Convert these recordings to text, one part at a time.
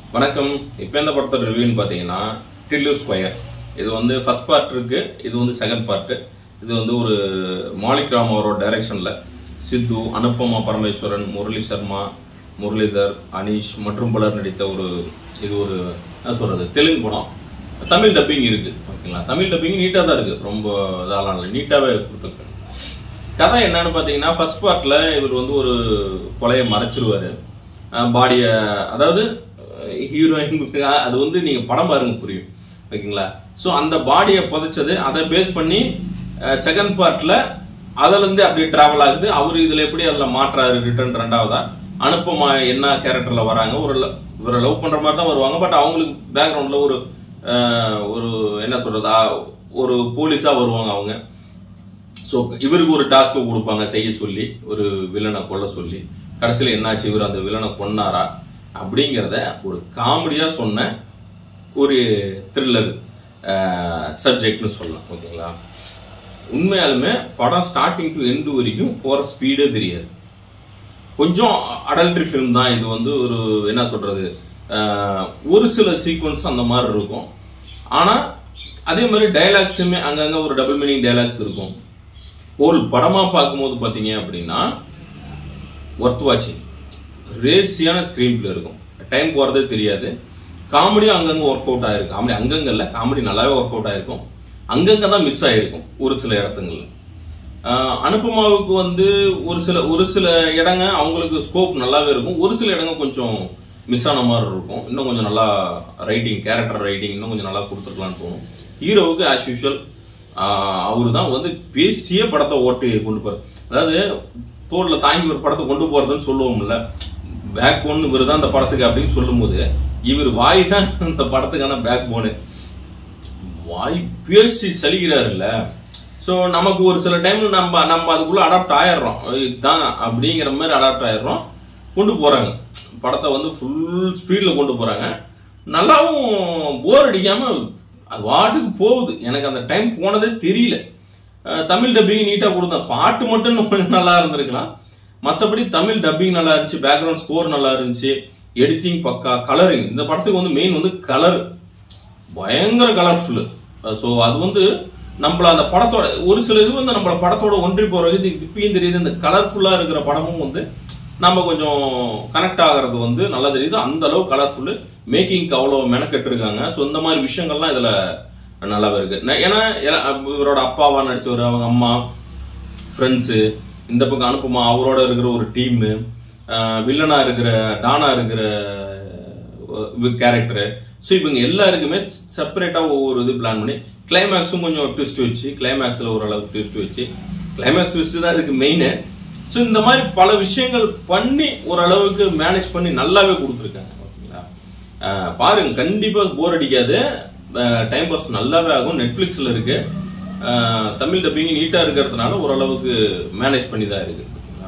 வணக்கம் இப்போ இந்த படத்தோட ரிவ்யூன்னு பார்த்தீங்கன்னா டில்லு ஸ்கொயர் இது வந்து ஃபர்ஸ்ட் பார்ட் இருக்கு இது வந்து செகண்ட் பார்ட் இது வந்து ஒரு மாலிக் ராம் அவரோட டைரக்ஷன்ல சித்து அனுப்பமா பரமேஸ்வரன் முரளி சர்மா முரளிதர் அனீஷ் மற்றும் பலர் நடித்த ஒரு இது ஒரு என்ன சொல்றது தெலுங்கு படம் தமிழ் டப்பிங் இருக்கு ஓகேங்களா தமிழ் டப்பிங் நீட்டாக தான் இருக்கு ரொம்ப இதெல்லாம் இல்லை நீட்டாகவே கொடுத்துருக்கேன் கதை என்னன்னு பாத்தீங்கன்னா ஃபர்ஸ்ட் பார்ட்ல இவர் வந்து ஒரு கொலையை மறைச்சிருவாரு பாடிய அதாவது ஹீரோயின் அது வந்து நீங்க படம் பாருங்க புரியும் ஓகேங்களா சோ அந்த பாடியை புதைச்சது அதை பேஸ் பண்ணி செகண்ட் பார்ட்ல அதுல இருந்து அப்படியே டிராவல் ஆகுது அவர் இதுல எப்படி அதுல மாற்றாரு ரிட்டர்ன் ரெண்டாவதா அனுப்பமா என்ன கேரக்டர்ல வராங்க ஒரு lo- இவரை லவ் பண்ற மாதிரி தான் வருவாங்க பட் அவங்களுக்கு பேக்ரவுண்ட்ல ஒரு அஹ், ஒரு என்ன சொல்றது ஆ, ஒரு போலீஸா வருவாங்க அவங்க ஸோ இவருக்கு ஒரு டாஸ்க் கொடுப்பாங்க செய்ய சொல்லி ஒரு வில்லனை கொல்ல சொல்லி கடைசியில் என்னாச்சு இவர் அந்த வில்லனை கொன்னாரா அப்படிங்கிறத ஒரு காமெடியா சொன்ன ஒரு த்ரில்லர் சப்ஜெக்ட்னு சொல்லலாம் ஓகேங்களா உண்மையாலுமே படம் ஸ்டார்டிங் டு எண்டு வரைக்கும் போற ஸ்பீடே தெரியாது கொஞ்சம் அடல்ட்ரி ஃபிலிம் தான் இது வந்து ஒரு என்ன சொல்றது அஹ், ஒரு சில சீக்வன்ஸ் அந்த மாதிரி இருக்கும் ஆனா அதே மாதிரி டைலாக்ஸுமே அங்கங்க ஒரு டபுள் மீனிங் டைலாக்ஸ் இருக்கும் ஒரு படமா பார்க்கும்போது பாத்தீங்க அப்படின்னா ஒர்த் வாட்சிங் ரேசியான ஸ்கிரீன் பிளே இருக்கும் டைம் போறதே தெரியாது காமெடியும் அங்கங்க ஒர்க் அவுட் ஆயிருக்கும் காமெடி அங்கங்க இல்ல காமெடி நல்லாவே ஒர்க் அவுட் ஆயிருக்கும் அங்கங்க தான் மிஸ் ஆயிருக்கும் ஒரு சில இடத்துங்கள்ல ஆஹ் அனுபமாவுக்கு வந்து ஒரு சில ஒரு சில இடங்க அவங்களுக்கு ஸ்கோப் நல்லாவே இருக்கும் ஒரு சில இடங்க கொஞ்சம் மிஸ் ஆன மாதிரி இருக்கும் இன்னும் கொஞ்சம் நல்லா ரைட்டிங் கேரக்டர் ரைட்டிங் இன்னும் கொஞ்சம் நல்லா கொடுத்துருக்கலாம்னு தோணும் ஹீரோவுக்கு ஆஸ் யூஷுவல் அவரு தான் வந்து பேசிய படத்தை ஓட்டி கொண்டு போற அதாவது தோல்ல தாங்கி ஒரு படத்தை கொண்டு போறதுன்னு சொல்லுவோம்ல பேக் போன் இவர் தான் இந்த படத்துக்கு அப்படின்னு சொல்லும்போது இவர் வாய் தான் இந்த படத்துக்கான பேக் போனு வாய் பேசி சலிக்கிறாருல்ல சோ நமக்கு ஒரு சில டைம்ல நம்ம நம்ம அதுக்குள்ள அடாப்ட் ஆயிடுறோம் இதுதான் அப்படிங்கிற மாதிரி அடாப்ட் ஆயிடுறோம் கொண்டு போறாங்க படத்தை வந்து ஃபுல் ஸ்பீட்ல கொண்டு போறாங்க நல்லாவும் போர் அடிக்காம அது வாட்டுக்கு போகுது எனக்கு அந்த டைம் போனதே தெரியல அஹ் தமிழ் டப்பிங் நீட்டா கொடுத்தேன் பாட்டு மட்டும் இன்னும் கொஞ்சம் நல்லா இருந்திருக்கலாம் மற்றபடி தமிழ் டப்பிங் நல்லா இருந்துச்சு பேக்ரவுண்ட் ஸ்கோர் நல்லா இருந்துச்சு எடிட்டிங் பக்கா கலரிங் இந்த படத்துக்கு வந்து மெயின் வந்து கலர் பயங்கர கலர்ஃபுல் ஸோ அது வந்து நம்மள அந்த படத்தோட ஒரு சில இது வந்து நம்மள படத்தோட ஒன்றி போற இது இப்பயும் தெரியுது இந்த கலர்ஃபுல்லா இருக்கிற படமும் வந்து நம்ம கொஞ்சம் கனெக்ட் ஆகிறது வந்து நல்லா தெரியுது அந்த அளவு கலர்ஃபுல் மேக்கிங்க்கு அவ்வளோ மெனக்கெட்டு இருக்காங்க ஸோ இந்த மாதிரி விஷயங்கள்லாம் இதுல நல்லாவே இருக்கு ந- ஏன்னா எல- இவரோட அப்பாவா நடிச்சவர் அவங்க அம்மா ஃப்ரெண்ட்ஸு இந்த பக்கம் அனுப்புமா அவரோட இருக்கிற ஒரு டீமு வில்லனா இருக்கிற டானா இருக்கிற கேரக்டர் ஸோ இவங்க எல்லாருக்குமே செப்பரேட்டா ஒவ்வொரு இது பிளான் பண்ணி கிளைமேக்ஸும் கொஞ்சம் ட்விஸ்ட் வச்சு கிளைமேக்ஸ்ல ஓரளவுக்கு ட்விஸ்ட் வச்சு கிளைமேக்ஸ் ட்விஸ்ட் தான் இதுக்கு மெயின் ஸோ இந்த மாதிரி பல விஷயங்கள் பண்ணி ஓரளவுக்கு மேனேஜ் பண்ணி நல்லாவே கொடுத்துருக்காங்க ஓகேங்களா அஹ் பாருங்க கண்டிப்பா போர் அடிக்காது டைம் பாஸ் நல்லாவே ஆகும் நெட்ஃபிளிக்ஸ்ல இருக்கு அஹ் தமிழ் டப்பிங் நீட்டா இருக்கிறதுனால ஓரளவுக்கு மேனேஜ் பண்ணி தான் இருக்கு ஓகேங்களா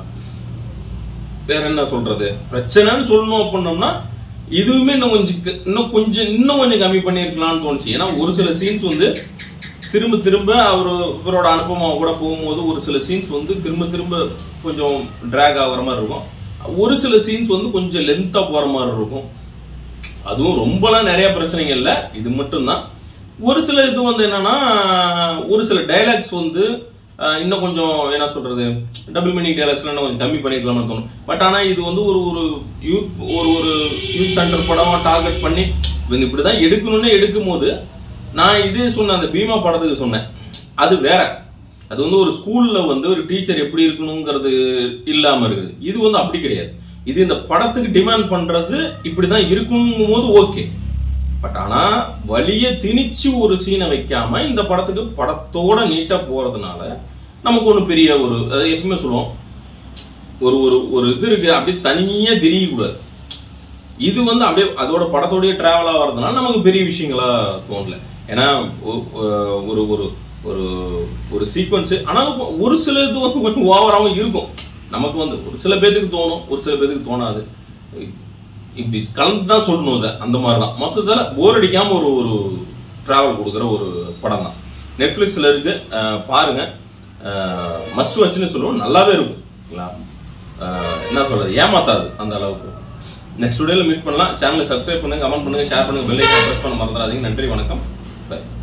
வேற என்ன சொல்றது பிரச்சனைன்னு சொல்லணும் அப்படின்னோம்னா இதுவுமே இன்னும் கொஞ்சம் க- இன்னும் கொஞ்சம் இன்னும் கொஞ்சம் கம்மி பண்ணிருக்கலாம்னு தோணுச்சு ஏன்னா ஒரு சில சீன்ஸ் வந்து திரும்ப திரும்ப அவர் இவரோட அனுபவமா கூட போகும்போது ஒரு சில சீன்ஸ் வந்து திரும்ப திரும்ப கொஞ்சம் டிராக் ஆகுற மாதிரி இருக்கும் ஒரு சில சீன்ஸ் வந்து கொஞ்சம் லென்த்தா போற மாதிரி இருக்கும் அதுவும் ரொம்பலாம் நிறைய பிரச்சனைங்க இல்ல இது மட்டும்தான் ஒரு சில இது வந்து என்னன்னா ஒரு சில டைலாக்ஸ் வந்து அஹ், இன்னும் கொஞ்சம் என்ன சொல்றது டபுள் மீனிங் டைலாக்ஸ்ல இன்னும் கொஞ்சம் கம்மி பண்ணிக்கலாம்னு தோணும் பட் ஆனா இது வந்து ஒரு ஒரு யூத் ஒரு ஒரு யூத் சென்டர் படம் டார்கெட் பண்ணி இவங்க இப்படிதான் எடுக்கணும்னு எடுக்கும் போது நான் இதே சொன்னேன் அந்த பீமா படத்துக்கு சொன்னேன் அது வேற அது வந்து ஒரு ஸ்கூல்ல வந்து ஒரு டீச்சர் எப்படி இருக்கணுங்கிறது இல்லாம இருக்குது இது வந்து அப்படி கிடையாது இது இந்த படத்துக்கு டிமாண்ட் பண்றது இப்படிதான் இருக்குங்கும் போது ஓகே பட் ஆனா வலிய திணிச்சு ஒரு சீனை வைக்காம இந்த படத்துக்கு படத்தோட நீட்டா போறதுனால நமக்கு ஒண்ணு பெரிய ஒரு அது எப்பவுமே சொல்லுவோம் ஒரு ஒரு ஒரு இது இருக்கு அப்படியே தனியா தெரிய கூடாது இது வந்து அப்படியே அதோட படத்தோடய டிராவல் ஆகிறதுனால நமக்கு பெரிய விஷயங்களா தோணல ஏன்னா ஒ- ஒ- ஒரு ஒரு ஒரு ஒரு சீக்வன்ஸ் ஆனாலும் ஒரு சில இது வந்து கொஞ்சம் ஓவராகவும் இருக்கும் நமக்கு வந்து ஒரு சில பேத்துக்கு தோணும் ஒரு சில பேத்துக்கு தோணாது இப்படி கலந்து தான் சொல்லணும் இதை அந்த மாதிரி தான் மொத்தத்தில் போர் அடிக்காம ஒரு ஒரு டிராவல் கொடுக்குற ஒரு படம் தான் நெட்ஃபிளிக்ஸ்ல இருக்கு அஹ் பாருங்க மஸ்ட் வச்சுன்னு சொல்லுவோம் நல்லாவே இருக்கும் சரிங்களா? அஹ் என்ன சொல்றது ஏமாத்தாது அந்த அளவுக்கு நெக்ஸ்ட் வீடியோல மீட் பண்ணலாம் சேனலை சப்ஸ்கிரைப் பண்ணுங்க கமெண்ட் பண்ணுங்க ஷேர் பண்ணுங்க பெல் ஐக்கான் பிரஸ் பண்ண மறந்துடாதீங்க நன்றி வணக்கம் பை